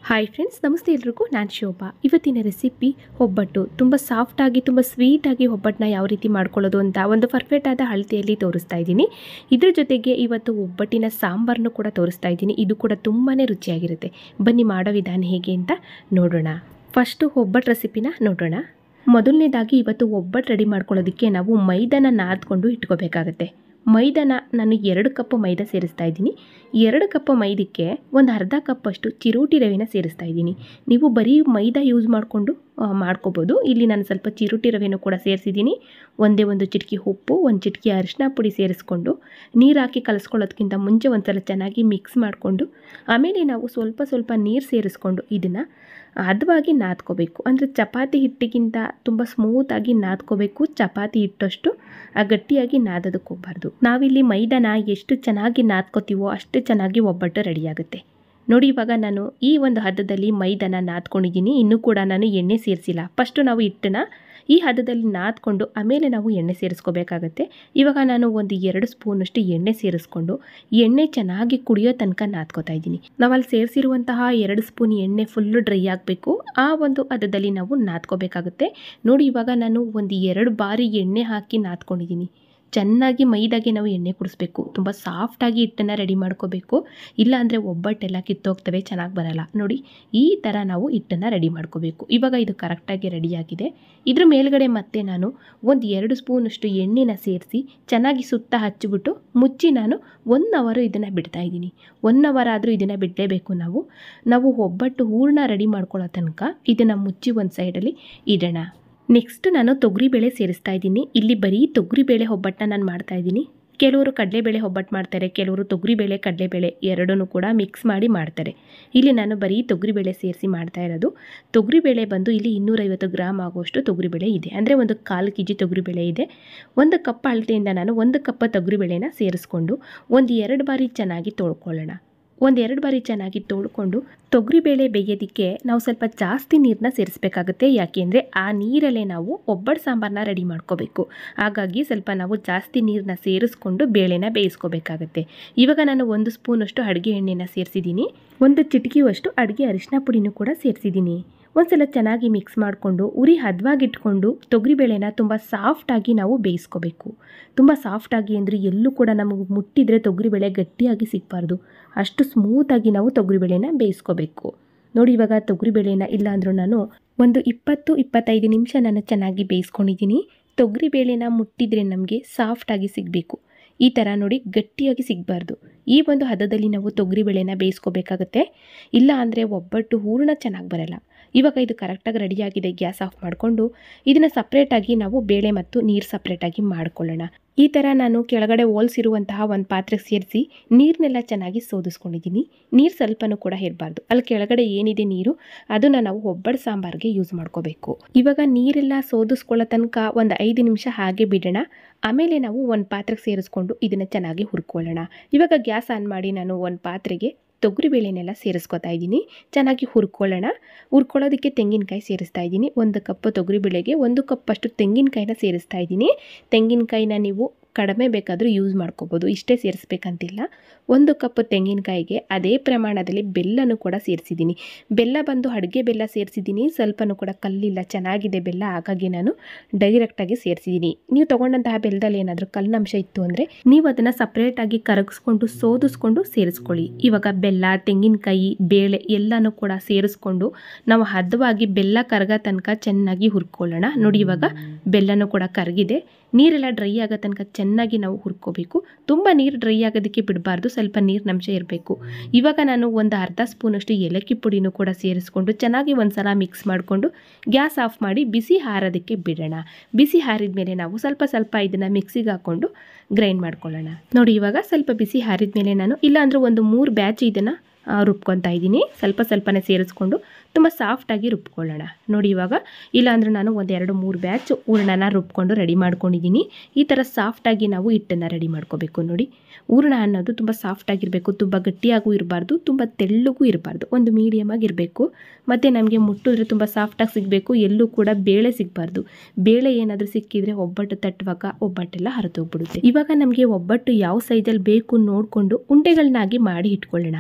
hi friends ನಮಸ್ತೆ ಎಲ್ರಿಗೂ ನಾನು ಶೋಭಾ ಇವತ್ತಿನ ರೆಸಿಪಿ ಒಬ್ಬಟ್ಟು ತುಂಬ ಸಾಫ್ಟಾಗಿ ತುಂಬ ಸ್ವೀಟಾಗಿ ಒಬ್ಬಟ್ಟನ್ನ ಯಾವ ರೀತಿ ಮಾಡ್ಕೊಳ್ಳೋದು ಅಂತ ಒಂದು ಪರ್ಫೆಕ್ಟ್ ಆದ ಅಳತೆಯಲ್ಲಿ ತೋರಿಸ್ತಾ ಇದ್ದೀನಿ ಇದ್ರ ಜೊತೆಗೆ ಇವತ್ತು ಒಬ್ಬಟ್ಟಿನ ಸಾಂಬಾರನ್ನು ಕೂಡ ತೋರಿಸ್ತಾ ಇದ್ದೀನಿ ಇದು ಕೂಡ ತುಂಬಾ ರುಚಿಯಾಗಿರುತ್ತೆ ಬನ್ನಿ ಮಾಡೋ ವಿಧಾನ ಹೇಗೆ ಅಂತ ನೋಡೋಣ ಫಸ್ಟು ಒಬ್ಬಟ್ಟು ರೆಸಿಪಿನ ನೋಡೋಣ ಮೊದಲನೇದಾಗಿ ಇವತ್ತು ಒಬ್ಬಟ್ಟು ರೆಡಿ ಮಾಡ್ಕೊಳ್ಳೋದಕ್ಕೆ ನಾವು ಮೈದಾನ ನಾದ್ಕೊಂಡು ಇಟ್ಕೋಬೇಕಾಗತ್ತೆ ಮೈದಾನ ನಾನು ಎರಡು ಕಪ್ ಮೈದಾ ಸೇರಿಸ್ತಾ ಇದ್ದೀನಿ ಎರಡು ಕಪ್ ಮೈದಕ್ಕೆ ಒಂದು ಅರ್ಧ ಕಪ್ಪಷ್ಟು ಚಿರೋಟಿ ರವೆನ ಸೇರಿಸ್ತಾ ಇದ್ದೀನಿ ನೀವು ಬರೀ ಮೈದಾ ಯೂಸ್ ಮಾಡಿಕೊಂಡು ಮಾಡ್ಕೋಬೋದು ಇಲ್ಲಿ ನಾನು ಸ್ವಲ್ಪ ಚಿರೋಟಿ ರವೆನೂ ಕೂಡ ಸೇರಿಸಿದ್ದೀನಿ ಒಂದೇ ಒಂದು ಚಿಟಕಿ ಉಪ್ಪು ಒಂದು ಚಿಟಕಿ ಅರಿಶಿನ ಪುಡಿ ಸೇರಿಸ್ಕೊಂಡು ನೀರು ಹಾಕಿ ಕಲಿಸ್ಕೊಳ್ಳೋದಕ್ಕಿಂತ ಮುಂಚೆ ಒಂದು ಸಲ ಚೆನ್ನಾಗಿ ಮಿಕ್ಸ್ ಮಾಡಿಕೊಂಡು ಆಮೇಲೆ ನಾವು ಸ್ವಲ್ಪ ಸ್ವಲ್ಪ ನೀರು ಸೇರಿಸ್ಕೊಂಡು ಇದನ್ನು ಹದವಾಗಿ ನಾದ್ಕೋಬೇಕು ಅಂದರೆ ಚಪಾತಿ ಹಿಟ್ಟಿಗಿಂತ ತುಂಬ ಸ್ಮೂತಾಗಿ ನಾದ್ಕೋಬೇಕು ಚಪಾತಿ ಹಿಟ್ಟಷ್ಟು ಆ ಗಟ್ಟಿಯಾಗಿ ನಾದೋದಕ್ಕೆ ಹೋಗ್ಬಾರ್ದು ನಾವಿಲ್ಲಿ ಮೈದಾನ ಎಷ್ಟು ಚೆನ್ನಾಗಿ ನಾದ್ಕೋತೀವೋ ಅಷ್ಟು ಚೆನ್ನಾಗಿ ಒಬ್ಬಟ್ಟು ರೆಡಿಯಾಗುತ್ತೆ ನೋಡಿ ಇವಾಗ ನಾನು ಈ ಒಂದು ಹದದಲ್ಲಿ ಮೈದಾನ ನಾದ್ಕೊಂಡಿದ್ದೀನಿ ಇನ್ನೂ ಕೂಡ ನಾನು ಎಣ್ಣೆ ಸೇರಿಸಿಲ್ಲ ಫಸ್ಟು ನಾವು ಹಿಟ್ಟನ್ನ ಈ ಹದದಲ್ಲಿ ನಾದ್ಕೊಂಡು ಆಮೇಲೆ ನಾವು ಎಣ್ಣೆ ಸೇರಿಸ್ಕೋಬೇಕಾಗತ್ತೆ ಇವಾಗ ನಾನು ಒಂದು ಎರಡು ಸ್ಪೂನಷ್ಟು ಎಣ್ಣೆ ಸೇರಿಸ್ಕೊಂಡು ಎಣ್ಣೆ ಚೆನ್ನಾಗಿ ಕುಡಿಯೋ ತನಕ ನಾದ್ಕೋತಾ ಇದ್ದೀನಿ ನಾವಲ್ಲಿ ಸೇರಿಸಿರುವಂತಹ ಎರಡು ಸ್ಪೂನ್ ಎಣ್ಣೆ ಫುಲ್ಲು ಡ್ರೈ ಆಗಬೇಕು ಆ ಒಂದು ಹದದಲ್ಲಿ ನಾವು ನಾದ್ಕೋಬೇಕಾಗುತ್ತೆ ನೋಡಿ ಇವಾಗ ನಾನು ಒಂದು ಎರಡು ಬಾರಿ ಎಣ್ಣೆ ಹಾಕಿ ನಾದ್ಕೊಂಡಿದ್ದೀನಿ ಚೆನ್ನಾಗಿ ಮೈದಾಗೆ ನಾವು ಎಣ್ಣೆ ಕುಡಿಸ್ಬೇಕು ತುಂಬ ಸಾಫ್ಟಾಗಿ ಹಿಟ್ಟನ್ನು ರೆಡಿ ಮಾಡ್ಕೋಬೇಕು ಇಲ್ಲಾಂದರೆ ಒಬ್ಬಟ್ಟೆಲ್ಲ ಕಿತ್ತೋಗ್ತವೆ ಚೆನ್ನಾಗಿ ಬರಲ್ಲ ನೋಡಿ ಈ ಥರ ನಾವು ಹಿಟ್ಟನ್ನು ರೆಡಿ ಮಾಡ್ಕೋಬೇಕು ಇವಾಗ ಇದು ಕರೆಕ್ಟಾಗಿ ರೆಡಿಯಾಗಿದೆ ಇದ್ರ ಮೇಲ್ಗಡೆ ಮತ್ತೆ ನಾನು ಒಂದು ಎರಡು ಸ್ಪೂನಷ್ಟು ಎಣ್ಣೆನ ಸೇರಿಸಿ ಚೆನ್ನಾಗಿ ಸುತ್ತ ಹಚ್ಚಿಬಿಟ್ಟು ಮುಚ್ಚಿ ನಾನು ಒನ್ ಅವರು ಇದನ್ನು ಬಿಡ್ತಾ ಇದ್ದೀನಿ ಒನ್ ಅವರ್ ಆದರೂ ಇದನ್ನು ಬಿಡಲೇಬೇಕು ನಾವು ನಾವು ಒಬ್ಬಟ್ಟು ಹೂರಣ ರೆಡಿ ಮಾಡ್ಕೊಳ್ಳೋ ತನಕ ಇದನ್ನು ಮುಚ್ಚಿ ಒಂದು ಸೈಡಲ್ಲಿ ಇಡೋಣ ನೆಕ್ಸ್ಟ್ ನಾನು ತೊಗರಿಬೇಳೆ ಸೇರಿಸ್ತಾ ಇದ್ದೀನಿ ಇಲ್ಲಿ ಬರೀ ತೊಗರಿಬೇಳೆ ಒಬ್ಬಟ್ಟನ್ನ ನಾನು ಮಾಡ್ತಾ ಇದ್ದೀನಿ ಕೆಲವರು ಕಡಲೆಬೇಳೆ ಒಬ್ಬಟ್ಟು ಮಾಡ್ತಾರೆ ಕೆಲವರು ತೊಗರಿಬೇಳೆ ಕಡಲೆಬೇಳೆ ಎರಡನ್ನೂ ಕೂಡ ಮಿಕ್ಸ್ ಮಾಡಿ ಮಾಡ್ತಾರೆ ಇಲ್ಲಿ ನಾನು ಬರೀ ತೊಗರಿಬೇಳೆ ಸೇರಿಸಿ ಮಾಡ್ತಾ ಇರೋದು ತೊಗರಿಬೇಳೆ ಬಂದು ಇಲ್ಲಿ ಇನ್ನೂರೈವತ್ತು ಗ್ರಾಮ್ ಆಗುವಷ್ಟು ತೊಗರಿಬೇಳೆ ಇದೆ ಅಂದರೆ ಒಂದು ಕಾಲು ಕೆ ಜಿ ತೊಗರಿಬೇಳೆ ಇದೆ ಒಂದು ಕಪ್ ಅಳತೆಯಿಂದ ನಾನು ಒಂದು ಕಪ್ ತೊಗರಿಬೇಳೆನ ಸೇರಿಸ್ಕೊಂಡು ಒಂದು ಎರಡು ಬಾರಿ ಚೆನ್ನಾಗಿ ತೊಳ್ಕೊಳ್ಳೋಣ ಒಂದು ಎರಡು ಬಾರಿ ಚೆನ್ನಾಗಿ ತೊಳ್ಕೊಂಡು ತೊಗರಿಬೇಳೆ ಬೇಯೋದಕ್ಕೆ ನಾವು ಸ್ವಲ್ಪ ಜಾಸ್ತಿ ನೀರನ್ನ ಸೇರಿಸ್ಬೇಕಾಗುತ್ತೆ ಯಾಕೆಂದರೆ ಆ ನೀರಲ್ಲೇ ನಾವು ಒಬ್ಬಟ್ಟು ಸಾಂಬಾರನ್ನ ರೆಡಿ ಮಾಡ್ಕೋಬೇಕು ಹಾಗಾಗಿ ಸ್ವಲ್ಪ ನಾವು ಜಾಸ್ತಿ ನೀರನ್ನ ಸೇರಿಸ್ಕೊಂಡು ಬೇಳೆನ ಬೇಯಿಸ್ಕೋಬೇಕಾಗತ್ತೆ ಇವಾಗ ನಾನು ಒಂದು ಸ್ಪೂನಷ್ಟು ಅಡುಗೆ ಎಣ್ಣೆನ ಸೇರಿಸಿದ್ದೀನಿ ಒಂದು ಚಿಟಕಿಯಷ್ಟು ಅಡುಗೆ ಅರಿಶಿನ ಪುಡಿನೂ ಕೂಡ ಸೇರಿಸಿದ್ದೀನಿ ಒಂದ್ಸಲ ಚೆನ್ನಾಗಿ ಮಿಕ್ಸ್ ಮಾಡಿಕೊಂಡು ಉರಿ ಹದವಾಗಿಟ್ಕೊಂಡು ತೊಗರಿಬೇಳೆನ ತುಂಬ ಸಾಫ್ಟಾಗಿ ನಾವು ಬೇಯಿಸ್ಕೋಬೇಕು ತುಂಬ ಸಾಫ್ಟಾಗಿ ಅಂದರೆ ಎಲ್ಲೂ ಕೂಡ ನಮಗೆ ಮುಟ್ಟಿದರೆ ತೊಗರಿಬೇಳೆ ಗಟ್ಟಿಯಾಗಿ ಸಿಗಬಾರ್ದು ಅಷ್ಟು ಸ್ಮೂತಾಗಿ ನಾವು ತೊಗರಿಬೇಳೆನ ಬೇಯಿಸ್ಕೋಬೇಕು ನೋಡಿ ಇವಾಗ ತೊಗರಿಬೇಳೆನ ಇಲ್ಲಾಂದ್ರೂ ನಾನು ಒಂದು ಇಪ್ಪತ್ತು ಇಪ್ಪತ್ತೈದು ನಿಮಿಷ ನಾನು ಚೆನ್ನಾಗಿ ಬೇಯಿಸ್ಕೊಂಡಿದ್ದೀನಿ ತೊಗರಿಬೇಳೆನ ಮುಟ್ಟಿದರೆ ನಮಗೆ ಸಾಫ್ಟಾಗಿ ಸಿಗಬೇಕು ಈ ಥರ ನೋಡಿ ಗಟ್ಟಿಯಾಗಿ ಸಿಗಬಾರ್ದು ಈ ಒಂದು ಹದದಲ್ಲಿ ನಾವು ತೊಗರಿಬೇಳೆನ ಬೇಯಿಸ್ಕೋಬೇಕಾಗತ್ತೆ ಇಲ್ಲ ಅಂದರೆ ಒಬ್ಬಟ್ಟು ಹೂರಣ ಚೆನ್ನಾಗಿ ಬರಲ್ಲ ಇವಾಗ ಇದು ಕರೆಕ್ಟಾಗಿ ರೆಡಿಯಾಗಿದೆ ಗ್ಯಾಸ್ ಆಫ್ ಮಾಡಿಕೊಂಡು ಇದನ್ನು ಸಪ್ರೇಟಾಗಿ ನಾವು ಬೇಳೆ ಮತ್ತು ನೀರು ಸಪ್ರೇಟಾಗಿ ಮಾಡ್ಕೊಳ್ಳೋಣ ಈ ಥರ ನಾನು ಕೆಳಗಡೆ ಹೋಲ್ಸಿರುವಂತಹ ಒಂದು ಪಾತ್ರೆಗೆ ಸೇರಿಸಿ ನೀರನ್ನೆಲ್ಲ ಚೆನ್ನಾಗಿ ಸೋದಿಸ್ಕೊಂಡಿದ್ದೀನಿ ನೀರು ಸ್ವಲ್ಪನೂ ಕೂಡ ಇರಬಾರ್ದು ಅಲ್ಲಿ ಕೆಳಗಡೆ ಏನಿದೆ ನೀರು ಅದನ್ನು ನಾವು ಒಬ್ಬಟ್ಟು ಸಾಂಬಾರಿಗೆ ಯೂಸ್ ಮಾಡ್ಕೋಬೇಕು ಇವಾಗ ನೀರೆಲ್ಲ ಸೋದಿಸ್ಕೊಳ್ಳೋ ತನಕ ಒಂದು ಐದು ನಿಮಿಷ ಹಾಗೆ ಬಿಡೋಣ ಆಮೇಲೆ ನಾವು ಒಂದು ಪಾತ್ರೆಗೆ ಸೇರಿಸ್ಕೊಂಡು ಇದನ್ನು ಚೆನ್ನಾಗಿ ಹುರ್ಕೊಳ್ಳೋಣ ಇವಾಗ ಗ್ಯಾಸ್ ಆನ್ ಮಾಡಿ ನಾನು ಒಂದು ಪಾತ್ರೆಗೆ ತೊಗರಿಬೇಳೆನೆಲ್ಲ ಸೇರಿಸ್ಕೊತಾ ಇದ್ದೀನಿ ಚೆನ್ನಾಗಿ ಹುರ್ಕೊಳ್ಳೋಣ ಹುರ್ಕೊಳ್ಳೋದಕ್ಕೆ ತೆಂಗಿನಕಾಯಿ ಸೇರಿಸ್ತಾ ಇದ್ದೀನಿ ಒಂದು ಕಪ್ ತೊಗರಿಬೇಳೆಗೆ ಒಂದು ಕಪ್ಪಷ್ಟು ತೆಂಗಿನಕಾಯಿನ ಸೇರಿಸ್ತಾ ಇದ್ದೀನಿ ತೆಂಗಿನಕಾಯಿನ ನೀವು ಕಡಿಮೆ ಬೇಕಾದರೂ ಯೂಸ್ ಮಾಡ್ಕೋಬೋದು ಇಷ್ಟೇ ಸೇರಿಸ್ಬೇಕಂತಿಲ್ಲ ಒಂದು ಕಪ್ ತೆಂಗಿನಕಾಯಿಗೆ ಅದೇ ಪ್ರಮಾಣದಲ್ಲಿ ಬೆಲ್ಲನೂ ಕೂಡ ಸೇರಿಸಿದ್ದೀನಿ ಬೆಲ್ಲ ಬಂದು ಅಡುಗೆ ಬೆಲ್ಲ ಸೇರಿಸಿದ್ದೀನಿ ಸ್ವಲ್ಪನೂ ಕೂಡ ಕಲ್ಲಿಲ್ಲ ಚೆನ್ನಾಗಿದೆ ಬೆಲ್ಲ ಹಾಗಾಗಿ ನಾನು ಡೈರೆಕ್ಟಾಗಿ ಸೇರಿಸಿದ್ದೀನಿ ನೀವು ತೊಗೊಂಡಂತಹ ಬೆಲ್ಲದಲ್ಲಿ ಏನಾದರೂ ಕಲ್ಲಿನಂಶ ಇತ್ತು ಅಂದರೆ ನೀವು ಅದನ್ನು ಸಪ್ರೇಟಾಗಿ ಕರಗಿಸ್ಕೊಂಡು ಸೋದಿಸ್ಕೊಂಡು ಸೇರಿಸ್ಕೊಳ್ಳಿ ಇವಾಗ ಬೆಲ್ಲ ತೆಂಗಿನಕಾಯಿ ಬೇಳೆ ಎಲ್ಲನೂ ಕೂಡ ಸೇರಿಸ್ಕೊಂಡು ನಾವು ಹದವಾಗಿ ಬೆಲ್ಲ ಕರಗೋ ತನಕ ಚೆನ್ನಾಗಿ ಹುರ್ಕೊಳ್ಳೋಣ ನೋಡಿ ಇವಾಗ ಬೆಲ್ಲನೂ ಕೂಡ ಕರಗಿದೆ ನೀರೆಲ್ಲ ಡ್ರೈ ಆಗೋ ತನಕ ಚೆನ್ನಾಗಿ ನಾವು ಹುರ್ಕೋಬೇಕು ತುಂಬ ನೀರು ಡ್ರೈ ಆಗೋದಕ್ಕೆ ಬಿಡಬಾರ್ದು ಸ್ವಲ್ಪ ನೀರಿನಂಶ ಇರಬೇಕು ಇವಾಗ ನಾನು ಒಂದು ಅರ್ಧ ಸ್ಪೂನಷ್ಟು ಏಲಕ್ಕಿ ಪುಡಿನೂ ಕೂಡ ಸೇರಿಸ್ಕೊಂಡು ಚೆನ್ನಾಗಿ ಒಂದು ಸಲ ಮಿಕ್ಸ್ ಮಾಡಿಕೊಂಡು ಗ್ಯಾಸ್ ಆಫ್ ಮಾಡಿ ಬಿಸಿ ಹಾರೋದಕ್ಕೆ ಬಿಡೋಣ ಬಿಸಿ ಹಾರಿದ ಮೇಲೆ ನಾವು ಸ್ವಲ್ಪ ಸ್ವಲ್ಪ ಇದನ್ನು ಮಿಕ್ಸಿಗೆ ಹಾಕ್ಕೊಂಡು ಗ್ರೈಂಡ್ ಮಾಡ್ಕೊಳ್ಳೋಣ ನೋಡಿ ಇವಾಗ ಸ್ವಲ್ಪ ಬಿಸಿ ಹಾರಿದ ಮೇಲೆ ನಾನು ಇಲ್ಲಾಂದ್ರೆ ಒಂದು ಮೂರು ಬ್ಯಾಚ್ ಇದನ್ನು ರುಬ್ಕೊತಾ ಇದ್ದೀನಿ ಸ್ವಲ್ಪ ಸ್ವಲ್ಪನೇ ಸೇರಿಸ್ಕೊಂಡು ತುಂಬ ಸಾಫ್ಟಾಗಿ ರುಬ್ಕೊಳ್ಳೋಣ ನೋಡಿ ಇವಾಗ ಇಲ್ಲಾಂದ್ರೆ ನಾನು ಒಂದು ಎರಡು ಮೂರು ಬ್ಯಾಚ್ ಹೂರಣನ ರುಬ್ಕೊಂಡು ರೆಡಿ ಮಾಡ್ಕೊಂಡಿದ್ದೀನಿ ಈ ಥರ ಸಾಫ್ಟಾಗಿ ನಾವು ಹಿಟ್ಟನ್ನು ರೆಡಿ ಮಾಡ್ಕೋಬೇಕು ನೋಡಿ ಹೂರಣ ಅನ್ನೋದು ತುಂಬ ಸಾಫ್ಟಾಗಿರಬೇಕು ತುಂಬ ಗಟ್ಟಿಯಾಗೂ ಇರಬಾರ್ದು ತುಂಬ ತೆಳ್ಳಗೂ ಇರಬಾರ್ದು ಒಂದು ಮೀಡಿಯಮ್ ಆಗಿರಬೇಕು ಮತ್ತು ನಮಗೆ ಮುಟ್ಟಿದ್ರೆ ತುಂಬ ಸಾಫ್ಟಾಗಿ ಸಿಗಬೇಕು ಎಲ್ಲೂ ಕೂಡ ಬೇಳೆ ಸಿಗಬಾರ್ದು ಬೇಳೆ ಏನಾದರೂ ಸಿಕ್ಕಿದ್ರೆ ಒಬ್ಬಟ್ಟು ತಟ್ಟುವಾಗ ಒಬ್ಬಟ್ಟೆಲ್ಲ ಹರಿದೋಗ್ಬಿಡುತ್ತೆ ಇವಾಗ ನಮಗೆ ಒಬ್ಬಟ್ಟು ಯಾವ ಸೈಜಲ್ಲಿ ಬೇಕು ನೋಡಿಕೊಂಡು ಉಂಡೆಗಳನ್ನಾಗಿ ಮಾಡಿ ಇಟ್ಕೊಳ್ಳೋಣ ಈ ರೀತಿ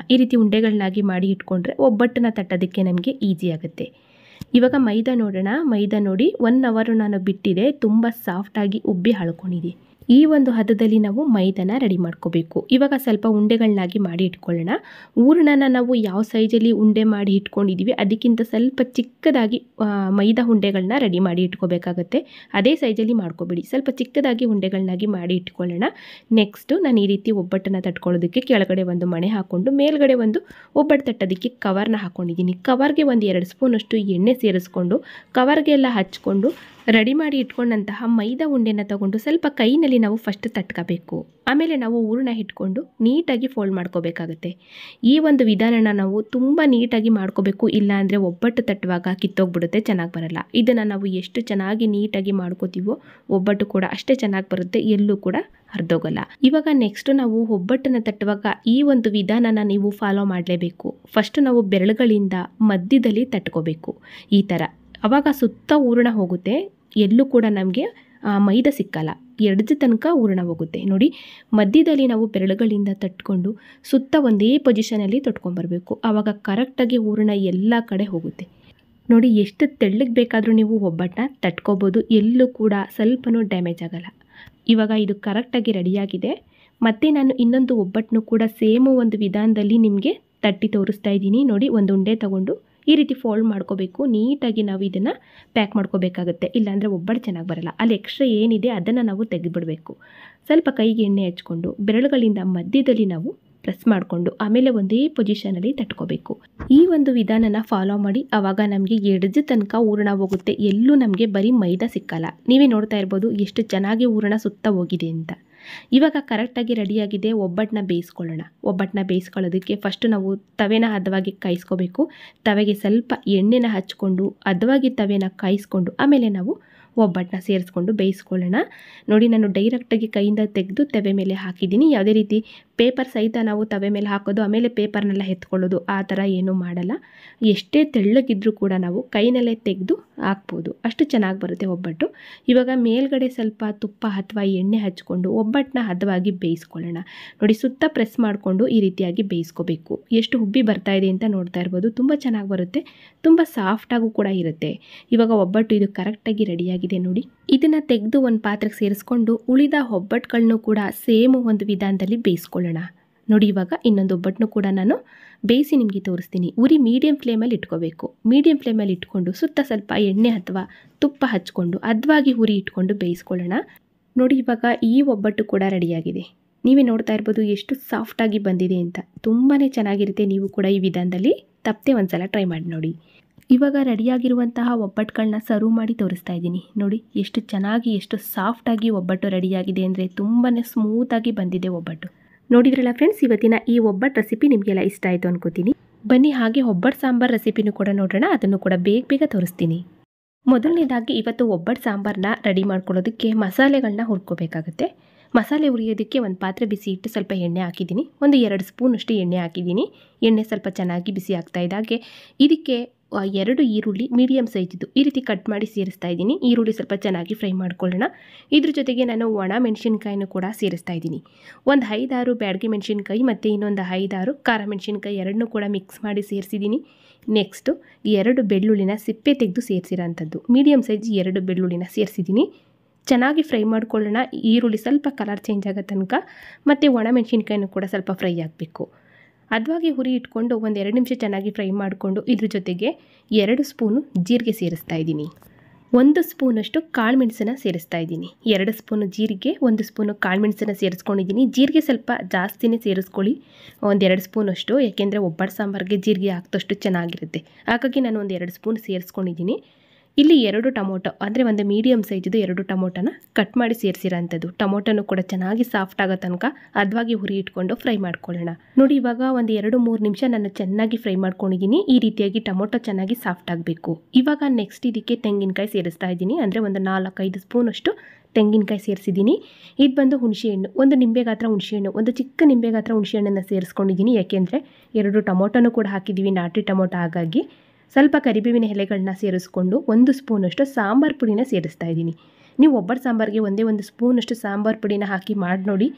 ಉಂಡೆಗಳನ್ನಾಗಿ ಮಾಡಿ ಇಟ್ಕೊಂಡ್ರೆ ಒಬ್ಬಟ್ಟನ್ನ ತಟ್ಟೋದಕ್ಕೆ ನಮಗೆ ಈಸಿ ಆಗುತ್ತೆ ಇವಾಗ ಮೈದಾ ನೋಡೋಣ ಮೈದಾ ನೋಡಿ ಒನ್ ಅವರು ನಾನು ಬಿಟ್ಟಿದೆ ತುಂಬ ಸಾಫ್ಟಾಗಿ ಉಬ್ಬಿ ಹಳ್ಕೊಂಡಿದೆ ಈ ಒಂದು ಹದದಲ್ಲಿ ನಾವು ಮೈದಾನ ರೆಡಿ ಮಾಡ್ಕೋಬೇಕು ಇವಾಗ ಸ್ವಲ್ಪ ಉಂಡೆಗಳನ್ನಾಗಿ ಮಾಡಿ ಇಟ್ಕೊಳ್ಳೋಣ ಹೂರಣನ ನಾವು ಯಾವ ಸೈಜಲ್ಲಿ ಉಂಡೆ ಮಾಡಿ ಇಟ್ಕೊಂಡಿದ್ದೀವಿ ಅದಕ್ಕಿಂತ ಸ್ವಲ್ಪ ಚಿಕ್ಕದಾಗಿ ಆ, ಮೈದಾ ಉಂಡೆಗಳನ್ನ ರೆಡಿ ಮಾಡಿ ಇಟ್ಕೋಬೇಕಾಗತ್ತೆ ಅದೇ ಸೈಜಲ್ಲಿ ಮಾಡ್ಕೋಬೇಡಿ ಸ್ವಲ್ಪ ಚಿಕ್ಕದಾಗಿ ಉಂಡೆಗಳನ್ನಾಗಿ ಮಾಡಿ ಇಟ್ಕೊಳ್ಳೋಣ ನೆಕ್ಸ್ಟು ನಾನು ಈ ರೀತಿ ಒಬ್ಬಟ್ಟನ್ನು ತಟ್ಕೊಳ್ಳೋದಕ್ಕೆ ಕೆಳಗಡೆ ಒಂದು ಮಣೆ ಹಾಕ್ಕೊಂಡು ಮೇಲ್ಗಡೆ ಒಂದು ಒಬ್ಬಟ್ಟು ತಟ್ಟೋದಕ್ಕೆ ಕವರ್ನ ಹಾಕ್ಕೊಂಡಿದ್ದೀನಿ ಕವರ್ಗೆ ಒಂದು ಎರಡು ಸ್ಪೂನಷ್ಟು ಎಣ್ಣೆ ಸೇರಿಸ್ಕೊಂಡು ಕವರ್ಗೆಲ್ಲ ಹಚ್ಕೊಂಡು ರೆಡಿ ಮಾಡಿ ಇಟ್ಕೊಂಡಂತಹ ಮೈದಾ ಉಂಡೆನ ತಗೊಂಡು ಸ್ವಲ್ಪ ಕೈನಲ್ಲಿ ನಾವು ಫಸ್ಟ್ ತಟ್ಕೋಬೇಕು ಆಮೇಲೆ ನಾವು ಹೂರಣ ಇಟ್ಕೊಂಡು ನೀಟಾಗಿ ಫೋಲ್ಡ್ ಮಾಡ್ಕೋಬೇಕಾಗತ್ತೆ ಈ ಒಂದು ವಿಧಾನನ ನಾವು ತುಂಬ ನೀಟಾಗಿ ಮಾಡ್ಕೋಬೇಕು ಇಲ್ಲ ಅಂದರೆ ಒಬ್ಬಟ್ಟು ತಟ್ಟುವಾಗ ಕಿತ್ತೋಗ್ಬಿಡುತ್ತೆ ಚೆನ್ನಾಗಿ ಬರಲ್ಲ ಇದನ್ನು ನಾವು ಎಷ್ಟು ಚೆನ್ನಾಗಿ ನೀಟಾಗಿ ಮಾಡ್ಕೋತೀವೋ ಒಬ್ಬಟ್ಟು ಕೂಡ ಅಷ್ಟೇ ಚೆನ್ನಾಗಿ ಬರುತ್ತೆ ಎಲ್ಲೂ ಕೂಡ ಹರಿದೋಗಲ್ಲ ಇವಾಗ ನೆಕ್ಸ್ಟ್ ನಾವು ಒಬ್ಬಟ್ಟನ್ನು ತಟ್ಟುವಾಗ ಈ ಒಂದು ವಿಧಾನನ ನೀವು ಫಾಲೋ ಮಾಡಲೇಬೇಕು ಫಸ್ಟ್ ನಾವು ಬೆರಳುಗಳಿಂದ ಮಧ್ಯದಲ್ಲಿ ತಟ್ಕೋಬೇಕು ಈ ಥರ ಅವಾಗ ಸುತ್ತ ಹೂರಣ ಹೋಗುತ್ತೆ ಎಲ್ಲೂ ಕೂಡ ನಮಗೆ ಮೈದಾ ಸಿಕ್ಕಲ್ಲ ಎಡ್ಜ ತನಕ ಹೂರಣ ಹೋಗುತ್ತೆ ನೋಡಿ ಮಧ್ಯದಲ್ಲಿ ನಾವು ಬೆರಳುಗಳಿಂದ ತಟ್ಕೊಂಡು ಸುತ್ತ ಒಂದೇ ಪೊಸಿಷನಲ್ಲಿ ತೊಟ್ಕೊಂಬರ್ಬೇಕು ಆವಾಗ ಕರೆಕ್ಟಾಗಿ ಹೂರಣ ಎಲ್ಲ ಕಡೆ ಹೋಗುತ್ತೆ ನೋಡಿ ಎಷ್ಟು ತೆಳ್ಳಗೆ ಬೇಕಾದರೂ ನೀವು ಒಬ್ಬಟ್ಟನ್ನ ತಟ್ಕೋಬೋದು ಎಲ್ಲೂ ಕೂಡ ಸ್ವಲ್ಪನೂ ಡ್ಯಾಮೇಜ್ ಆಗಲ್ಲ ಇವಾಗ ಇದು ಕರೆಕ್ಟಾಗಿ ರೆಡಿಯಾಗಿದೆ ಮತ್ತು ನಾನು ಇನ್ನೊಂದು ಒಬ್ಬಟ್ಟನ್ನು ಕೂಡ ಸೇಮು ಒಂದು ವಿಧಾನದಲ್ಲಿ ನಿಮಗೆ ತಟ್ಟಿ ತೋರಿಸ್ತಾ ಇದ್ದೀನಿ ನೋಡಿ ಒಂದು ಉಂಡೆ ತಗೊಂಡು ಈ ರೀತಿ ಫೋಲ್ಡ್ ಮಾಡ್ಕೋಬೇಕು ನೀಟಾಗಿ ನಾವು ಇದನ್ನು ಪ್ಯಾಕ್ ಮಾಡ್ಕೋಬೇಕಾಗುತ್ತೆ ಇಲ್ಲಾಂದರೆ ಒಬ್ಬಟ್ಟು ಚೆನ್ನಾಗಿ ಬರಲ್ಲ ಅಲ್ಲಿ ಎಕ್ಸ್ಟ್ರಾ ಏನಿದೆ ಅದನ್ನು ನಾವು ತೆಗೆದುಬಿಡಬೇಕು ಸ್ವಲ್ಪ ಕೈಗೆ ಎಣ್ಣೆ ಹಚ್ಕೊಂಡು ಬೆರಳುಗಳಿಂದ ಮಧ್ಯದಲ್ಲಿ ನಾವು ಪ್ರೆಸ್ ಮಾಡಿಕೊಂಡು ಆಮೇಲೆ ಒಂದೇ ಪೊಸಿಷನಲ್ಲಿ ತಟ್ಕೋಬೇಕು ಈ ಒಂದು ವಿಧಾನನ ಫಾಲೋ ಮಾಡಿ ಆವಾಗ ನಮಗೆ ಎಡ್ಜ್ ತನಕ ಹೂರಣ ಹೋಗುತ್ತೆ ಎಲ್ಲೂ ನಮಗೆ ಬರೀ ಮೈದಾ ಸಿಕ್ಕಲ್ಲ ನೀವೇ ನೋಡ್ತಾ ಇರ್ಬೋದು ಎಷ್ಟು ಚೆನ್ನಾಗಿ ಹೂರಣ ಸುತ್ತ ಹೋಗಿದೆ ಅಂತ ಇವಾಗ ಕರೆಕ್ಟಾಗಿ ರೆಡಿಯಾಗಿದೆ ಒಬ್ಬಟ್ಟನ್ನ ಬೇಯಿಸ್ಕೊಳ್ಳೋಣ ಒಬ್ಬಟ್ಟನ್ನ ಬೇಯಿಸ್ಕೊಳ್ಳೋದಕ್ಕೆ ಫಸ್ಟ್ ನಾವು ತವೆನ ಹದವಾಗಿ ಕಾಯಿಸ್ಕೋಬೇಕು ತವೆಗೆ ಸ್ವಲ್ಪ ಎಣ್ಣೆನ ಹಚ್ಕೊಂಡು ಹದವಾಗಿ ತವೆನ ಕಾಯಿಸ್ಕೊಂಡು ಆಮೇಲೆ ನಾವು ಒಬ್ಬಟ್ಟನ್ನ ಸೇರಿಸ್ಕೊಂಡು ಬೇಯಿಸ್ಕೊಳ್ಳೋಣ ನೋಡಿ ನಾನು ಡೈರೆಕ್ಟಾಗಿ ಕೈಯಿಂದ ತೆಗೆದು ತವೆ ಮೇಲೆ ಹಾಕಿದ್ದೀನಿ ಯಾವುದೇ ರೀತಿ ಪೇಪರ್ ಸಹಿತ ನಾವು ತವೆ ಮೇಲೆ ಹಾಕೋದು ಆಮೇಲೆ ಪೇಪರ್ನೆಲ್ಲ ಎತ್ಕೊಳ್ಳೋದು ಆ ಥರ ಏನೂ ಮಾಡಲ್ಲ ಎಷ್ಟೇ ತೆಳ್ಳಗಿದ್ರೂ ಕೂಡ ನಾವು ಕೈನಲ್ಲೇ ತೆಗೆದು ಹಾಕ್ಬೋದು ಅಷ್ಟು ಚೆನ್ನಾಗಿ ಬರುತ್ತೆ ಒಬ್ಬಟ್ಟು ಇವಾಗ ಮೇಲ್ಗಡೆ ಸ್ವಲ್ಪ ತುಪ್ಪ ಅಥವಾ ಎಣ್ಣೆ ಹಚ್ಕೊಂಡು ಒಬ್ಬಟ್ಟನ್ನ ಹದವಾಗಿ ಬೇಯಿಸ್ಕೊಳ್ಳೋಣ ನೋಡಿ ಸುತ್ತ ಪ್ರೆಸ್ ಮಾಡಿಕೊಂಡು ಈ ರೀತಿಯಾಗಿ ಬೇಯಿಸ್ಕೋಬೇಕು ಎಷ್ಟು ಹುಬ್ಬಿ ಬರ್ತಾ ಇದೆ ಅಂತ ನೋಡ್ತಾ ಇರ್ಬೋದು ತುಂಬ ಚೆನ್ನಾಗಿ ಬರುತ್ತೆ ತುಂಬ ಸಾಫ್ಟಾಗೂ ಕೂಡ ಇರುತ್ತೆ ಇವಾಗ ಒಬ್ಬಟ್ಟು ಇದು ಕರೆಕ್ಟಾಗಿ ರೆಡಿಯಾಗಿದೆ ನೋಡಿ ಇದನ್ನು ತೆಗೆದು ಒಂದು ಪಾತ್ರೆಗೆ ಸೇರಿಸ್ಕೊಂಡು ಉಳಿದ ಒಬ್ಬಟ್ಟುಗಳನ್ನೂ ಕೂಡ ಸೇಮ್ ಒಂದು ವಿಧಾನದಲ್ಲಿ ಬೇಯಿಸ್ಕೊಳ್ಳೋಣ ನೋಡಿ ಇವಾಗ ಇನ್ನೊಂದು ಒಬ್ಬಟ್ಟನ್ನು ಕೂಡ ನಾನು ಬೇಯಿಸಿ ನಿಮಗೆ ತೋರಿಸ್ತೀನಿ ಉರಿ ಮೀಡಿಯಂ ಫ್ಲೇಮಲ್ಲಿ ಇಟ್ಕೋಬೇಕು ಮೀಡಿಯಂ ಫ್ಲೇಮಲ್ಲಿ ಇಟ್ಕೊಂಡು ಸುತ್ತ ಸ್ವಲ್ಪ ಎಣ್ಣೆ ಅಥವಾ ತುಪ್ಪ ಹಚ್ಕೊಂಡು ಹದವಾಗಿ ಉರಿ ಇಟ್ಕೊಂಡು ಬೇಯಿಸ್ಕೊಳ್ಳೋಣ ನೋಡಿ ಇವಾಗ ಈ ಒಬ್ಬಟ್ಟು ಕೂಡ ರೆಡಿಯಾಗಿದೆ ನೀವೇ ನೋಡ್ತಾ ಇರ್ಬೋದು ಎಷ್ಟು ಸಾಫ್ಟಾಗಿ ಬಂದಿದೆ ಅಂತ ತುಂಬಾ ಚೆನ್ನಾಗಿರುತ್ತೆ ನೀವು ಕೂಡ ಈ ವಿಧಾನದಲ್ಲಿ ತಪ್ಪದೆ ಒಂದ್ಸಲ ಟ್ರೈ ಮಾಡಿ ನೋಡಿ ಇವಾಗ ರೆಡಿಯಾಗಿರುವಂತಹ ಒಬ್ಬಟ್ಟುಗಳನ್ನ ಸರ್ವ್ ಮಾಡಿ ತೋರಿಸ್ತಾ ಇದ್ದೀನಿ ನೋಡಿ ಎಷ್ಟು ಚೆನ್ನಾಗಿ ಎಷ್ಟು ಸಾಫ್ಟಾಗಿ ಒಬ್ಬಟ್ಟು ರೆಡಿಯಾಗಿದೆ ಅಂದರೆ ತುಂಬಾ ಸ್ಮೂತಾಗಿ ಬಂದಿದೆ ಒಬ್ಬಟ್ಟು ನೋಡಿದ್ರಲ್ಲ ಫ್ರೆಂಡ್ಸ್ ಇವತ್ತಿನ ಈ ಒಬ್ಬಟ್ಟು ರೆಸಿಪಿ ನಿಮಗೆಲ್ಲ ಇಷ್ಟ ಆಯಿತು ಅನ್ಕೋತೀನಿ ಬನ್ನಿ ಹಾಗೆ ಒಬ್ಬಟ್ಟು ಸಾಂಬಾರ್ ರೆಸಿಪಿನೂ ಕೂಡ ನೋಡೋಣ ಅದನ್ನು ಕೂಡ ಬೇಗ ಬೇಗ ತೋರಿಸ್ತೀನಿ ಮೊದಲನೇದಾಗಿ ಇವತ್ತು ಒಬ್ಬಟ್ಟು ಸಾಂಬಾರನ್ನ ರೆಡಿ ಮಾಡ್ಕೊಳ್ಳೋದಕ್ಕೆ ಮಸಾಲೆಗಳನ್ನ ಹುರ್ಕೋಬೇಕಾಗತ್ತೆ ಮಸಾಲೆ ಹುರಿಯೋದಕ್ಕೆ ಒಂದು ಪಾತ್ರೆ ಬಿಸಿ ಇಟ್ಟು ಸ್ವಲ್ಪ ಎಣ್ಣೆ ಹಾಕಿದ್ದೀನಿ ಒಂದು ಎರಡು ಸ್ಪೂನಷ್ಟು ಎಣ್ಣೆ ಹಾಕಿದ್ದೀನಿ ಎಣ್ಣೆ ಸ್ವಲ್ಪ ಚೆನ್ನಾಗಿ ಬಿಸಿ ಆಗ್ತಾ ಇದ್ದಾಗೆ ಇದಕ್ಕೆ ಆ, ಎರಡು ಈರುಳ್ಳಿ ಮೀಡಿಯಮ್ ಸೈಜಿದ್ದು ಈ ರೀತಿ ಕಟ್ ಮಾಡಿ ಸೇರಿಸ್ತಾ ಇದ್ದೀನಿ ಈರುಳ್ಳಿ ಸ್ವಲ್ಪ ಚೆನ್ನಾಗಿ ಫ್ರೈ ಮಾಡ್ಕೊಳ್ಳೋಣ ಇದ್ರ ಜೊತೆಗೆ ನಾನು ಒಣ ಮೆಣಸಿನ್ಕಾಯಿನೂ ಕೂಡ ಸೇರಿಸ್ತಾ ಇದ್ದೀನಿ ಒಂದು ಐದಾರು ಬ್ಯಾಡಗೆ ಮೆಣಸಿನ್ಕಾಯಿ ಮತ್ತು ಇನ್ನೊಂದು ಐದಾರು ಖಾರ ಮೆಣಸಿನ್ಕಾಯಿ ಎರಡನ್ನೂ ಕೂಡ ಮಿಕ್ಸ್ ಮಾಡಿ ಸೇರಿಸಿದ್ದೀನಿ ನೆಕ್ಸ್ಟು ಎರಡು ಬೆಳ್ಳುಳ್ಳಿನ ಸಿಪ್ಪೆ ತೆಗೆದು ಸೇರಿಸಿರೋಂಥದ್ದು ಮೀಡಿಯಮ್ ಸೈಜ್ ಎರಡು ಬೆಳ್ಳುಳ್ಳಿನ ಸೇರಿಸಿದ್ದೀನಿ ಚೆನ್ನಾಗಿ ಫ್ರೈ ಮಾಡ್ಕೊಳ್ಳೋಣ ಈರುಳ್ಳಿ ಸ್ವಲ್ಪ ಕಲರ್ ಚೇಂಜ್ ಆಗೋ ತನಕ ಮತ್ತು ಒಣ ಮೆಣಸಿನ್ಕಾಯಿನೂ ಕೂಡ ಸ್ವಲ್ಪ ಫ್ರೈ ಆಗಬೇಕು ಹದವಾಗಿ ಹುರಿ ಇಟ್ಕೊಂಡು ಒಂದು ಎರಡು ನಿಮಿಷ ಚೆನ್ನಾಗಿ ಫ್ರೈ ಮಾಡಿಕೊಂಡು ಇದ್ರ ಜೊತೆಗೆ ಎರಡು ಸ್ಪೂನು ಜೀರಿಗೆ ಸೇರಿಸ್ತಾ ಇದ್ದೀನಿ ಒಂದು ಸ್ಪೂನಷ್ಟು ಕಾಳುಮೆಣಸನ್ನ ಸೇರಿಸ್ತಾ ಇದ್ದೀನಿ ಎರಡು ಸ್ಪೂನು ಜೀರಿಗೆ ಒಂದು ಸ್ಪೂನು ಕಾಳುಮೆಣಸನ್ನ ಸೇರಿಸ್ಕೊಂಡಿದ್ದೀನಿ ಜೀರಿಗೆ ಸ್ವಲ್ಪ ಜಾಸ್ತಿನೇ ಸೇರಿಸ್ಕೊಳ್ಳಿ ಒಂದೆರಡು ಸ್ಪೂನಷ್ಟು ಯಾಕೆಂದರೆ ಒಬ್ಬಟ್ಟು ಸಾಂಬಾರಿಗೆ ಜೀರಿಗೆ ಹಾಕಿದಷ್ಟು ಚೆನ್ನಾಗಿರುತ್ತೆ ಹಾಗಾಗಿ ನಾನು ಒಂದು ಎರಡು ಸ್ಪೂನ್ ಸೇರಿಸ್ಕೊಂಡಿದ್ದೀನಿ ಇಲ್ಲಿ ಎರಡು ಟೊಮೊಟೊ ಅಂದರೆ ಒಂದು ಮೀಡಿಯಮ್ ಸೈಜ್ದು ಎರಡು ಟೊಮೊಟೊನ ಕಟ್ ಮಾಡಿ ಸೇರಿಸಿರೋಂಥದ್ದು ಟೊಮೊಟೊನು ಕೂಡ ಚೆನ್ನಾಗಿ ಸಾಫ್ಟ್ ಆಗೋ ತನಕ ಹದವಾಗಿ ಹುರಿ ಇಟ್ಕೊಂಡು ಫ್ರೈ ಮಾಡ್ಕೊಳ್ಳೋಣ ನೋಡಿ ಇವಾಗ ಒಂದು ಎರಡು ಮೂರು ನಿಮಿಷ ನಾನು ಚೆನ್ನಾಗಿ ಫ್ರೈ ಮಾಡ್ಕೊಂಡಿದ್ದೀನಿ ಈ ರೀತಿಯಾಗಿ ಟೊಮೊಟೊ ಚೆನ್ನಾಗಿ ಸಾಫ್ಟ್ ಆಗಬೇಕು ಇವಾಗ ನೆಕ್ಸ್ಟ್ ಇದಕ್ಕೆ ತೆಂಗಿನಕಾಯಿ ಸೇರಿಸ್ತಾ ಇದ್ದೀನಿ ಅಂದರೆ ಒಂದು ನಾಲ್ಕೈದು ಸ್ಪೂನಷ್ಟು ತೆಂಗಿನಕಾಯಿ ಸೇರಿಸಿದ್ದೀನಿ ಇದು ಬಂದು ಹುಣಸೆಹಣ್ಣು ಒಂದು ನಿಂಬೆ ಗಾತ್ರ ಹುಣಸೆಹಣ್ಣು ಒಂದು ಚಿಕ್ಕ ನಿಂಬೆ ಗಾತ್ರ ಹುಣಸೆಹಣ್ಣನ್ನು ಸೇರಿಸ್ಕೊಂಡಿದ್ದೀನಿ ಯಾಕೆಂದರೆ ಎರಡು ಟೊಮೊಟೊನೂ ಕೂಡ ಹಾಕಿದ್ದೀವಿ ನಾಟಿ ಟೊಮೊಟೊ ಹಾಗಾಗಿ ಸ್ವಲ್ಪ ಕರಿಬೇವಿನ ಎಲೆಗಳನ್ನ ಸೇರಿಸ್ಕೊಂಡು ಒಂದು ಸ್ಪೂನಷ್ಟು ಸಾಂಬಾರು ಪುಡಿನ ಸೇರಿಸ್ತಾ ಇದ್ದೀನಿ ನೀವು ಒಬ್ಬಟ್ಟು ಸಾಂಬಾರಿಗೆ ಒಂದೇ ಒಂದು ಸ್ಪೂನಷ್ಟು ಸಾಂಬಾರು ಪುಡಿನ ಹಾಕಿ ಮಾಡಿ ನೋಡಿ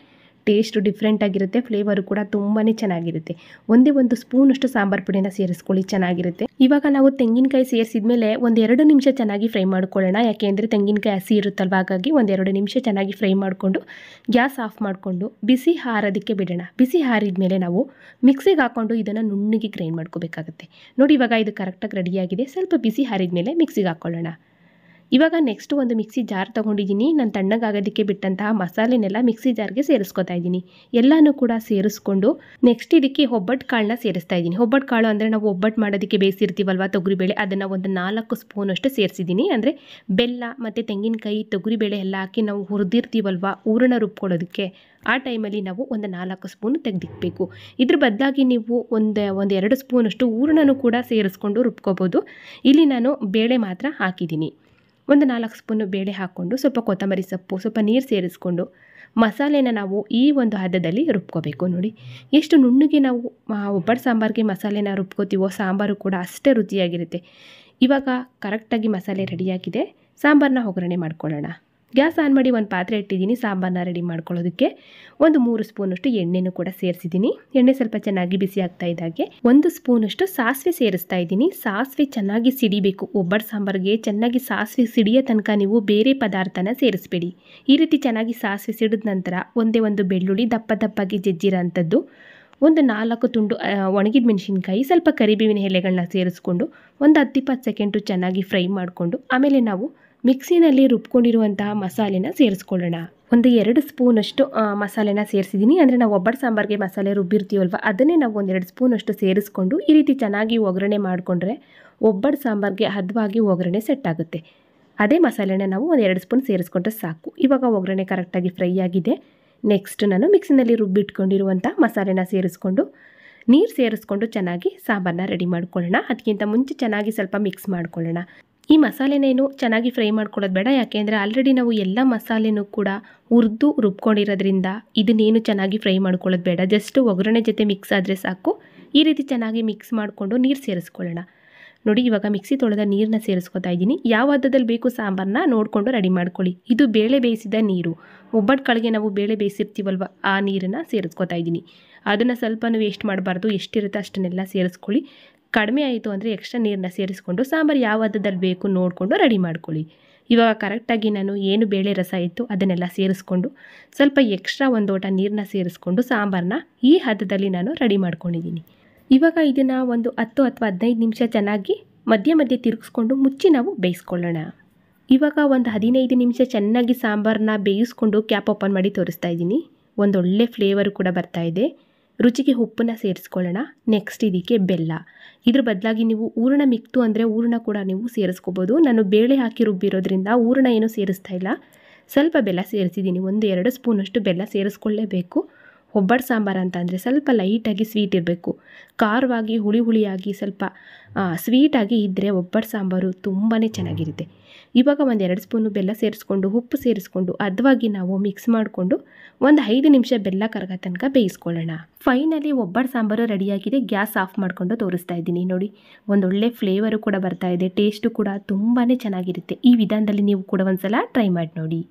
ಟೇಸ್ಟ್ ಡಿಫ್ರೆಂಟ್ ಆಗಿರುತ್ತೆ ಫ್ಲೇವರು ಕೂಡ ತುಂಬಾ ಚೆನ್ನಾಗಿರುತ್ತೆ ಒಂದೇ ಒಂದು ಸ್ಪೂನಷ್ಟು ಸಾಂಬಾರು ಪುಡಿನ ಸೇರಿಸ್ಕೊಳ್ಳಿ ಚೆನ್ನಾಗಿರುತ್ತೆ ಇವಾಗ ನಾವು ತೆಂಗಿನಕಾಯಿ ಸೇರಿಸಿದ್ಮೇಲೆ ಒಂದು ಎರಡು ನಿಮಿಷ ಚೆನ್ನಾಗಿ ಫ್ರೈ ಮಾಡ್ಕೊಳ್ಳೋಣ ಯಾಕೆಂದರೆ ತೆಂಗಿನಕಾಯಿ ಹಸಿ ಇರುತ್ತಲ್ವ ಹಾಗಾಗಿ ಒಂದೆರಡು ನಿಮಿಷ ಚೆನ್ನಾಗಿ ಫ್ರೈ ಮಾಡಿಕೊಂಡು ಗ್ಯಾಸ್ ಆಫ್ ಮಾಡಿಕೊಂಡು ಬಿಸಿ ಹಾರೋದಕ್ಕೆ ಬಿಡೋಣ ಬಿಸಿ ಹಾರಿದ ಮೇಲೆ ನಾವು ಮಿಕ್ಸಿಗೆ ಹಾಕ್ಕೊಂಡು ಇದನ್ನು ನುಣ್ಣಗೆ ಗ್ರೈಂಡ್ ಮಾಡ್ಕೋಬೇಕಾಗುತ್ತೆ ನೋಡಿ ಇವಾಗ ಇದು ಕರೆಕ್ಟಾಗಿ ರೆಡಿಯಾಗಿದೆ ಸ್ವಲ್ಪ ಬಿಸಿ ಹಾರಿದ ಮೇಲೆ ಮಿಕ್ಸಿಗೆ ಹಾಕ್ಕೊಳ್ಳೋಣ ಇವಾಗ ನೆಕ್ಸ್ಟ್ ಒಂದು ಮಿಕ್ಸಿ ಜಾರ್ ತೊಗೊಂಡಿದ್ದೀನಿ ನಾನು ತಣ್ಣಗಾಗೋದಕ್ಕೆ ಬಿಟ್ಟಂತಹ ಮಸಾಲೆನೆಲ್ಲ ಮಿಕ್ಸಿ ಜಾರ್ಗೆ ಸೇರಿಸ್ಕೊತಾ ಇದ್ದೀನಿ ಎಲ್ಲನೂ ಕೂಡ ಸೇರಿಸ್ಕೊಂಡು ನೆಕ್ಸ್ಟ್ ಇದಕ್ಕೆ ಒಬ್ಬಟ್ಟು ಕಾಳನ್ನ ಸೇರಿಸ್ತಾ ಇದ್ದೀನಿ ಒಬ್ಬಟ್ಟು ಕಾಳು ಅಂದರೆ ನಾವು ಒಬ್ಬಟ್ಟು ಮಾಡೋದಕ್ಕೆ ಬೇಯಿಸಿರ್ತೀವಲ್ವ ತೊಗರಿಬೇಳೆ ಅದನ್ನು ಒಂದು ನಾಲ್ಕು ಸ್ಪೂನಷ್ಟು ಸೇರಿಸಿದ್ದೀನಿ ಅಂದರೆ ಬೆಲ್ಲ ಮತ್ತು ತೆಂಗಿನಕಾಯಿ ತೊಗರಿಬೇಳೆ ಎಲ್ಲ ಹಾಕಿ ನಾವು ಹುರಿದಿರ್ತೀವಲ್ವ ಹೂರಣ ರುಬ್ಕೊಳ್ಳೋದಕ್ಕೆ ಆ ಟೈಮಲ್ಲಿ ನಾವು ಒಂದು ನಾಲ್ಕು ಸ್ಪೂನ್ ತೆಗೆದಿಕ್ಬೇಕು ಇದ್ರ ಬದಲಾಗಿ ನೀವು ಒಂದು ಒಂದು ಎರಡು ಸ್ಪೂನಷ್ಟು ಹೂರಣನೂ ಕೂಡ ಸೇರಿಸ್ಕೊಂಡು ರುಬ್ಕೋಬೋದು ಇಲ್ಲಿ ನಾನು ಬೇಳೆ ಮಾತ್ರ ಹಾಕಿದ್ದೀನಿ ಒಂದು ನಾಲ್ಕು ಸ್ಪೂನು ಬೇಳೆ ಹಾಕ್ಕೊಂಡು ಸ್ವಲ್ಪ ಕೊತ್ತಂಬರಿ ಸೊಪ್ಪು ಸ್ವಲ್ಪ ನೀರು ಸೇರಿಸ್ಕೊಂಡು ಮಸಾಲೆನ ನಾವು ಈ ಒಂದು ಹದದಲ್ಲಿ ರುಬ್ಕೋಬೇಕು ನೋಡಿ ಎಷ್ಟು ನುಣ್ಣಗೆ ನಾವು ಒಬ್ಬಟ್ಟು ಸಾಂಬಾರಿಗೆ ಮಸಾಲೆನ ರುಬ್ಕೋತೀವೋ ಸಾಂಬಾರು ಕೂಡ ಅಷ್ಟೇ ರುಚಿಯಾಗಿರುತ್ತೆ ಇವಾಗ ಕರೆಕ್ಟಾಗಿ ಮಸಾಲೆ ರೆಡಿಯಾಗಿದೆ ಸಾಂಬಾರನ್ನ ಒಗ್ಗರಣೆ ಮಾಡ್ಕೊಳ್ಳೋಣ ಗ್ಯಾಸ್ ಆನ್ ಮಾಡಿ ಒಂದು ಪಾತ್ರೆ ಇಟ್ಟಿದ್ದೀನಿ ಸಾಂಬಾರನ್ನ ರೆಡಿ ಮಾಡ್ಕೊಳ್ಳೋದಕ್ಕೆ ಒಂದು ಮೂರು ಸ್ಪೂನಷ್ಟು ಎಣ್ಣೆನೂ ಕೂಡ ಸೇರಿಸಿದ್ದೀನಿ ಎಣ್ಣೆ ಸ್ವಲ್ಪ ಚೆನ್ನಾಗಿ ಬಿಸಿ ಆಗ್ತಾ ಇದ್ದಾಗೆ ಒಂದು ಸ್ಪೂನಷ್ಟು ಸಾಸಿವೆ ಸೇರಿಸ್ತಾ ಇದ್ದೀನಿ ಸಾಸಿವೆ ಚೆನ್ನಾಗಿ ಸಿಡಿಬೇಕು ಒಬ್ಬಟ್ಟು ಸಾಂಬಾರಿಗೆ ಚೆನ್ನಾಗಿ ಸಾಸಿವೆ ಸಿಡಿಯೋ ತನಕ ನೀವು ಬೇರೆ ಪದಾರ್ಥನ ಸೇರಿಸ್ಬೇಡಿ ಈ ರೀತಿ ಚೆನ್ನಾಗಿ ಸಾಸಿವೆ ಸಿಡಿದ ನಂತರ ಒಂದೇ ಒಂದು ಬೆಳ್ಳುಳ್ಳಿ ದಪ್ಪ ದಪ್ಪಾಗಿ ಜಜ್ಜಿರೋ ಅಂಥದ್ದು ಒಂದು ನಾಲ್ಕು ತುಂಡು ಒಣಗಿದ ಮೆಣಸಿನ್ಕಾಯಿ ಸ್ವಲ್ಪ ಕರಿಬೇವಿನ ಎಲೆಗಳನ್ನ ಸೇರಿಸ್ಕೊಂಡು ಒಂದು ಹತ್ತು ಇಪ್ಪತ್ತು ಸೆಕೆಂಡು ಚೆನ್ನಾಗಿ ಫ್ರೈ ಮಾಡಿಕೊಂಡು ಆಮೇಲೆ ನಾವು ಮಿಕ್ಸಿನಲ್ಲಿ ರುಬ್ಕೊಂಡಿರುವಂತಹ ಮಸಾಲೆನ ಸೇರಿಸ್ಕೊಳ್ಳೋಣ ಒಂದು ಎರಡು ಸ್ಪೂನಷ್ಟು ಮಸಾಲೆನ ಸೇರಿಸಿದ್ದೀನಿ ಅಂದರೆ ನಾವು ಒಬ್ಬಟ್ಟು ಸಾಂಬಾರಿಗೆ ಮಸಾಲೆ ರುಬ್ಬಿರ್ತೀವಲ್ವ ಅದನ್ನೇ ನಾವು ಒಂದೆರಡು ಸ್ಪೂನಷ್ಟು ಸೇರಿಸ್ಕೊಂಡು ಈ ರೀತಿ ಚೆನ್ನಾಗಿ ಒಗ್ಗರಣೆ ಮಾಡಿಕೊಂಡ್ರೆ ಒಬ್ಬಟ್ಟು ಸಾಂಬಾರಿಗೆ ಹದವಾಗಿ ಒಗ್ಗರಣೆ ಸೆಟ್ ಆಗುತ್ತೆ ಅದೇ ಮಸಾಲೆನ ನಾವು ಒಂದು ಎರಡು ಸ್ಪೂನ್ ಸೇರಿಸ್ಕೊಂಡ್ರೆ ಸಾಕು ಇವಾಗ ಒಗ್ಗರಣೆ ಕರೆಕ್ಟಾಗಿ ಫ್ರೈ ಆಗಿದೆ ನೆಕ್ಸ್ಟ್ ನಾನು ಮಿಕ್ಸಿನಲ್ಲಿ ರುಬ್ಬಿಟ್ಕೊಂಡಿರುವಂಥ ಮಸಾಲೆನ ಸೇರಿಸ್ಕೊಂಡು ನೀರು ಸೇರಿಸ್ಕೊಂಡು ಚೆನ್ನಾಗಿ ಸಾಂಬಾರನ್ನ ರೆಡಿ ಮಾಡ್ಕೊಳ್ಳೋಣ ಅದಕ್ಕಿಂತ ಮುಂಚೆ ಚೆನ್ನಾಗಿ ಸ್ವಲ್ಪ ಮಿಕ್ಸ್ ಮಾಡ್ಕೊಳ್ಳೋಣ ಈ ಮಸಾಲೆನೇನು ಚೆನ್ನಾಗಿ ಫ್ರೈ ಮಾಡ್ಕೊಳ್ಳೋದು ಬೇಡ ಯಾಕೆಂದರೆ ಆಲ್ರೆಡಿ ನಾವು ಎಲ್ಲ ಮಸಾಲೆನೂ ಕೂಡ ಹುರಿದು ರುಬ್ಕೊಂಡಿರೋದ್ರಿಂದ ಇದನ್ನೇನು ಚೆನ್ನಾಗಿ ಫ್ರೈ ಮಾಡ್ಕೊಳ್ಳೋದು ಬೇಡ ಜಸ್ಟ್ ಒಗ್ಗರಣೆ ಜೊತೆ ಮಿಕ್ಸ್ ಆದರೆ ಸಾಕು ಈ ರೀತಿ ಚೆನ್ನಾಗಿ ಮಿಕ್ಸ್ ಮಾಡಿಕೊಂಡು ನೀರು ಸೇರಿಸ್ಕೊಳ್ಳೋಣ ನೋಡಿ ಇವಾಗ ಮಿಕ್ಸಿ ತೊಳೆದ ನೀರನ್ನ ಸೇರಿಸ್ಕೊತಾ ಇದ್ದೀನಿ ಯಾವ ಹದದಲ್ಲಿ ಬೇಕು ಸಾಂಬಾರನ್ನ ನೋಡಿಕೊಂಡು ರೆಡಿ ಮಾಡ್ಕೊಳ್ಳಿ ಇದು ಬೇಳೆ ಬೇಯಿಸಿದ ನೀರು ಒಬ್ಬಟ್ಟು ಕಾಳಿಗೆ ನಾವು ಬೇಳೆ ಬೇಯಿಸಿರ್ತೀವಲ್ವ ಆ ನೀರನ್ನು ಸೇರಿಸ್ಕೊತಾ ಇದ್ದೀನಿ ಅದನ್ನು ಸ್ವಲ್ಪನೂ ವೇಸ್ಟ್ ಮಾಡಬಾರ್ದು ಎಷ್ಟಿರುತ್ತೆ ಅಷ್ಟನ್ನೆಲ್ಲ ಸೇರಿಸ್ಕೊಳ್ಳಿ ಕಡಿಮೆ ಆಯಿತು ಅಂದರೆ ಎಕ್ಸ್ಟ್ರಾ ನೀರನ್ನ ಸೇರಿಸ್ಕೊಂಡು ಸಾಂಬಾರು ಯಾವ ಹದದಲ್ಲಿ ಬೇಕು ನೋಡಿಕೊಂಡು ರೆಡಿ ಮಾಡ್ಕೊಳ್ಳಿ ಇವಾಗ ಕರೆಕ್ಟಾಗಿ ನಾನು ಏನು ಬೇಳೆ ರಸ ಇತ್ತು ಅದನ್ನೆಲ್ಲ ಸೇರಿಸ್ಕೊಂಡು ಸ್ವಲ್ಪ ಎಕ್ಸ್ಟ್ರಾ ಒಂದು ಲೋಟ ನೀರನ್ನ ಸೇರಿಸ್ಕೊಂಡು ಸಾಂಬಾರನ್ನ ಈ ಹದದಲ್ಲಿ ನಾನು ರೆಡಿ ಮಾಡ್ಕೊಂಡಿದ್ದೀನಿ ಇವಾಗ ಇದನ್ನು ಒಂದು ಹತ್ತು ಅಥವಾ ಹದಿನೈದು ನಿಮಿಷ ಚೆನ್ನಾಗಿ ಮಧ್ಯೆ ಮಧ್ಯೆ ತಿರುಗಿಸ್ಕೊಂಡು ಮುಚ್ಚಿ ನಾವು ಬೇಯಿಸ್ಕೊಳ್ಳೋಣ ಇವಾಗ ಒಂದು ಹದಿನೈದು ನಿಮಿಷ ಚೆನ್ನಾಗಿ ಸಾಂಬಾರನ್ನ ಬೇಯಿಸ್ಕೊಂಡು ಕ್ಯಾಪ್ ಓಪನ್ ಮಾಡಿ ತೋರಿಸ್ತಾ ಇದ್ದೀನಿ ಒಂದೊಳ್ಳೆ ಫ್ಲೇವರ್ ಕೂಡ ಬರ್ತಾ ಇದೆ ರುಚಿಗೆ ಉಪ್ಪನ್ನ ಸೇರಿಸ್ಕೊಳ್ಳೋಣ ನೆಕ್ಸ್ಟ್ ಇದಕ್ಕೆ ಬೆಲ್ಲ ಇದ್ರ ಬದಲಾಗಿ ನೀವು ಹೂರಣ ಮಿಕ್ತು ಅಂದರೆ ಹೂರಣ ಕೂಡ ನೀವು ಸೇರಿಸ್ಕೋಬೋದು ನಾನು ಬೇಳೆ ಹಾಕಿ ರುಬ್ಬಿರೋದ್ರಿಂದ ಹೂರಣ ಏನೂ ಸೇರಿಸ್ತಾ ಇಲ್ಲ ಸ್ವಲ್ಪ ಬೆಲ್ಲ ಸೇರಿಸಿದ್ದೀನಿ ಒಂದು ಎರಡು ಸ್ಪೂನಷ್ಟು ಬೆಲ್ಲ ಸೇರಿಸ್ಕೊಳ್ಳೇಬೇಕು ಒಬ್ಬಟ್ಟು ಸಾಂಬಾರು ಅಂತ ಅಂದರೆ ಸ್ವಲ್ಪ ಲೈಟಾಗಿ ಸ್ವೀಟ್ ಇರಬೇಕು ಖಾರವಾಗಿ ಹುಳಿ ಹುಳಿಯಾಗಿ ಸ್ವಲ್ಪ ಸ್ವೀಟಾಗಿ ಇದ್ದರೆ ಒಬ್ಬಟ್ಟು ಸಾಂಬಾರು ತುಂಬಾ ಚೆನ್ನಾಗಿರುತ್ತೆ ಇವಾಗ ಒಂದು ಎರಡು ಸ್ಪೂನು ಬೆಲ್ಲ ಸೇರಿಸ್ಕೊಂಡು ಉಪ್ಪು ಸೇರಿಸ್ಕೊಂಡು ಹದವಾಗಿ ನಾವು ಮಿಕ್ಸ್ ಮಾಡಿಕೊಂಡು ಒಂದು ಐದು ನಿಮಿಷ ಬೆಲ್ಲ ಕರಗ ತನಕ ಬೇಯಿಸ್ಕೊಳ್ಳೋಣ ಫೈನಲಿ ಒಬ್ಬಟ್ಟು ಸಾಂಬಾರು ರೆಡಿಯಾಗಿದೆ ಗ್ಯಾಸ್ ಆಫ್ ಮಾಡಿಕೊಂಡು ತೋರಿಸ್ತಾ ಇದ್ದೀನಿ ನೋಡಿ ಒಂದೊಳ್ಳೆ ಫ್ಲೇವರು ಕೂಡ ಬರ್ತಾ ಇದೆ ಟೇಸ್ಟು ಕೂಡ ತುಂಬಾ ಚೆನ್ನಾಗಿರುತ್ತೆ ಈ ವಿಧಾನದಲ್ಲಿ ನೀವು ಕೂಡ ಒಂದ್ಸಲ ಟ್ರೈ ಮಾಡಿ ನೋಡಿ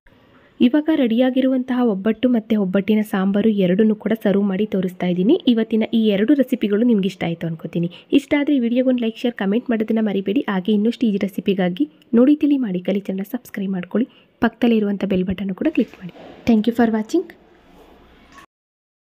ಇವಾಗ ರೆಡಿಯಾಗಿರುವಂತಹ ಒಬ್ಬಟ್ಟು ಮತ್ತು ಒಬ್ಬಟ್ಟಿನ ಸಾಂಬಾರು ಎರಡನ್ನೂ ಕೂಡ ಸರ್ವ್ ಮಾಡಿ ತೋರಿಸ್ತಾ ಇದ್ದೀನಿ ಇವತ್ತಿನ ಈ ಎರಡು ರೆಸಿಪಿಗಳು ನಿಮ್ಗೆ ಇಷ್ಟ ಆಯಿತು ಅನ್ಕೋತೀನಿ ಇಷ್ಟ ಆದರೆ ವಿಡಿಯೋಗೊಂದು ಲೈಕ್ ಶೇರ್ ಕಮೆಂಟ್ ಮಾಡೋದನ್ನು ಮರಿಬೇಡಿ ಹಾಗೆ ಇನ್ನಷ್ಟು ಈ ರೆಸಿಪಿಗಾಗಿ ನೋಡಿ ತಿಳಿ ಮಾಡಿ ಕಲಿ ಚಾನಲ್ ಸಬ್ಸ್ಕ್ರೈಬ್ ಮಾಡ್ಕೊಳ್ಳಿ ಪಕ್ಕದಲ್ಲಿರುವಂಥ ಬೆಲ್ ಬಟನ್ ಕೂಡ ಕ್ಲಿಕ್ ಮಾಡಿ ಥ್ಯಾಂಕ್ ಯು ಫಾರ್ ವಾಚಿಂಗ್